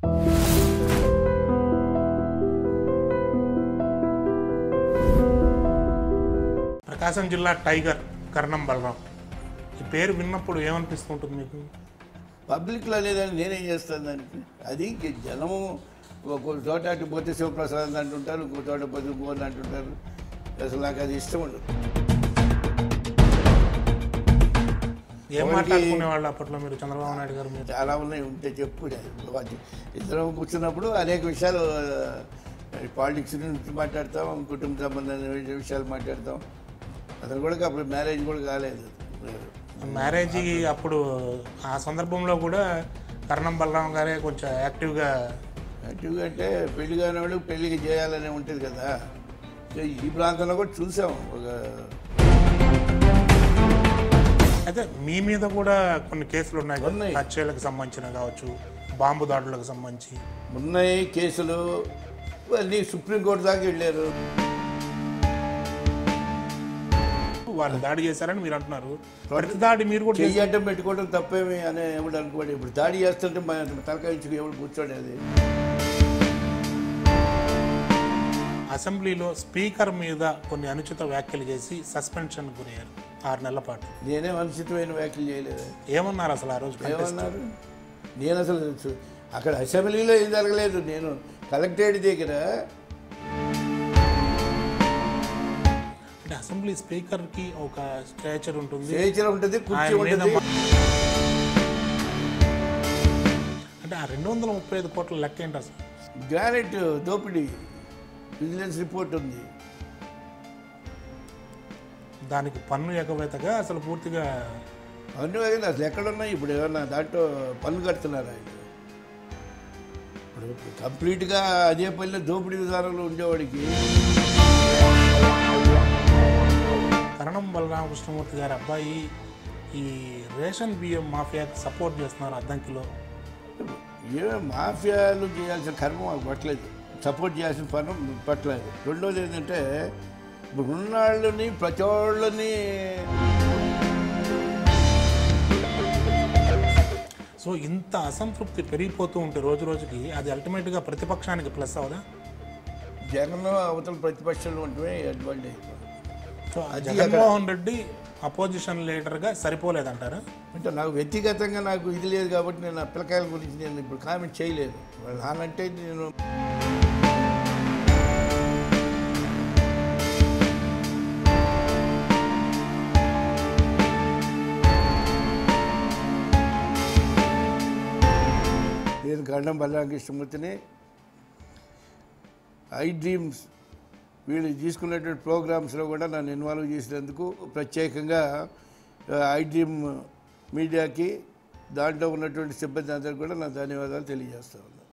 ప్రకాశం జిల్లా టైగర్ కర్ణం బలరాం ఈ పేరు విన్నప్పుడు ఏమనిపిస్తుంటుంది మీకు పబ్లిక్లో లేదని నేనేం చేస్తాను దానికి అది ఇంక జనము ఒక చోట అటు పోతే శివప్రసాద్ అంటుంటారు ఇంకో చోట పోతే గోన్ అంటుంటారు అసలు నాకు అది ఇష్టం ఉండదు ఏం ఎవరికి- మాట్లాడుకునే వాళ్ళు అప్పట్లో మీరు చంద్రబాబు నాయుడు గారు మీరు చాలా ఉన్నాయి ఉంటే చెప్పు వాటి ఇద్దరం కూర్చున్నప్పుడు అనేక విషయాలు పాలిటిక్స్ గురించి మాట్లాడతాం కుటుంబ సంబంధమైన విషయాలు మాట్లాడతాం అతను కూడా అప్పుడు మ్యారేజ్ కూడా కాలేదు మ్యారేజ్ అప్పుడు ఆ సందర్భంలో కూడా కర్ణం బలరాం గారే కొంచెం యాక్టివ్గా యాక్టివ్గా అంటే పెళ్లి కాని వాళ్ళు పెళ్లికి చేయాలని ఉంటుంది కదా సో ఈ ప్రాంతంలో కూడా చూసాం ఒక అయితే మీ మీద కూడా కొన్ని కేసులు ఉన్నాయి కదా. ఉన్నాయి. హత్యలకు సంబంధించిన కావచ్చు బాంబు దాడులకు సంబంధించి ఉన్నాయి కేసులు అన్నీ సుప్రీంకోర్టు దాకా వెళ్ళారు వాళ్ళు దాడి చేశారని మీరు అంటున్నారు ప్రతి దాడి మీరు కూడా చెయ్యి అడ్డం పెట్టుకోవడం తప్పేమి అని ఎవడు అనుకోండి ఇప్పుడు దాడి చేస్తుంటే మన తలకాయించుకు ఎవడు కూర్చోడేది అసెంబ్లీలో స్పీకర్ మీద కొన్ని అనుచిత వ్యాఖ్యలు చేసి సస్పెన్షన్ గురయ్యారు ఆరు నెలల పాటు నేనేం అనుచితమైన వ్యాఖ్యలు చేయలేదు ఏమన్నారు అసలు ఆ రోజు contest? ఏమన్నారు నేను అసలు చు- అక్కడ అసెంబ్లీలో ఏం జరగలేదు నేను కలెక్టరేట్ దగ్గర అంటే అసెంబ్లీ స్పీకర్ కి ఒక స్ట్రేచర్ ఉంటుంది స్టేచర్ ఉంటుంది కుర్చీ ఆయన మీద ఉంటుంది మా- అంటే ఆ రెండు వందల ముప్పై ఐదు కోట్ల లెక్క ఏంటి అసలు గ్రానైట్ దోపిడీ విజిలెన్స్ రిపోర్ట్ ఉంది దానికి పన్ను ఎగవేతగా అసలు పూర్తిగా అన్నీ వేగండి అసలు ఎక్కడున్నాయి ఇప్పుడు ఏమన్నా దాంట్లో పన్ను కడుతున్నారు ఆయన ఇప్పుడు కంప్లీట్గా అదే పనిలో దోపిడీ విధానంలో ఉండేవాడికి కరణం బలరామకృష్ణమూర్తి గారి అబ్బాయి ఈ రేషన్ బియ్యం మాఫియాకి సపోర్ట్ చేస్తున్నారు అద్దంకిలో ఏ మాఫియాలు చేయాల్సిన కర్మ మాకు పట్టలేదు సపోర్ట్ చేయాల్సిన పని పట్టలేదు రెండోది ఏంటంటే ఇప్పుడు ఉన్నాళ్ళని ప్రతి వాళ్ళని సో ఇంత అసంతృప్తి పెరిగిపోతూ ఉంటే రోజు రోజుకి అది అల్టిమేట్గా ప్రతిపక్షానికి ప్లస్ అవదా జగన్ అవతల ప్రతిపక్షంలో ఉంటే అడ్వాంటేజ్ సో ఆ జగన్మోహన్ రెడ్డి అపోజిషన్ లీడర్గా సరిపోలేదంటారా అంటే నాకు వ్యక్తిగతంగా నాకు ఇది లేదు కాబట్టి నేను ఆ పిల్లకాయల గురించి నేను ఇప్పుడు కామెంట్ చేయలేదు వాళ్ళ నానంటే నేను నేను గండం బలరామకృష్ణమూర్తిని ఐ డ్రీమ్స్ వీళ్ళు తీసుకున్నటువంటి ప్రోగ్రామ్స్లో కూడా నన్ను ఇన్వాల్వ్ చేసినందుకు ప్రత్యేకంగా ఆ, ఐ డ్రీమ్ మీడియాకి దాంట్లో ఉన్నటువంటి సిబ్బంది అందరికీ కూడా నా ధన్యవాదాలు తెలియజేస్తా ఉన్నాను